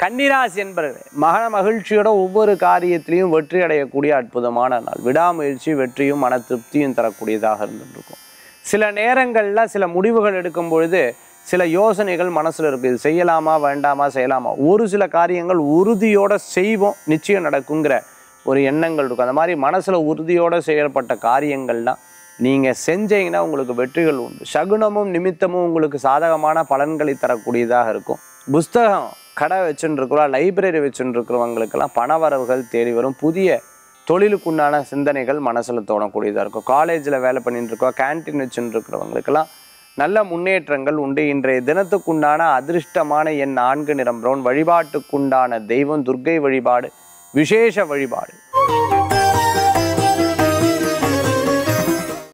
கன்னிராசி என்பவர்களே மக மகிழ்ச்சியோட ஒவ்வொரு காரியத்திலையும் வெற்றி அடையக்கூடிய அற்புதமான நாள் விடாமுயற்சி வெற்றியும் மன திருப்தியும் தரக்கூடியதாக இருந்துருக்கும் சில நேரங்களில் சில முடிவுகள் எடுக்கும் பொழுது சில யோசனைகள் மனசில் இருக்குது இது செய்யலாமா வேண்டாமா செய்யலாமா ஒரு சில காரியங்கள் உறுதியோட செய்வோம் நிச்சயம் நடக்குங்கிற ஒரு எண்ணங்கள் இருக்கும் அந்த மாதிரி மனசில் உறுதியோடு செயல்பட்ட காரியங்கள்லாம் நீங்கள் செஞ்சீங்கன்னா உங்களுக்கு வெற்றிகள் உண்டு சகுனமும் நிமித்தமும் உங்களுக்கு சாதகமான பலன்களை தரக்கூடியதாக இருக்கும் புஸ்தகம் கடை வச்சுட்டு இருக்கிறோம் லைப்ரரி வச்சுட்டு இருக்கிறவங்களுக்கெல்லாம் பணவரவுகள் தேடி வரும் புதிய தொழிலுக்குண்டான சிந்தனைகள் மனசில் தோணக்கூடியதாக இருக்கும் காலேஜில் வேலை பண்ணிட்டு இருக்கோம் கேன்டீன் வச்சுட்டு இருக்கிறவங்களுக்கெல்லாம் நல்ல முன்னேற்றங்கள் உண்டு இன்றைய தினத்துக்குண்டான அதிர்ஷ்டமான என் நான்கு நிறம் பிரவுன் வழிபாட்டுக்குண்டான தெய்வம் துர்க்கை வழிபாடு விசேஷ வழிபாடு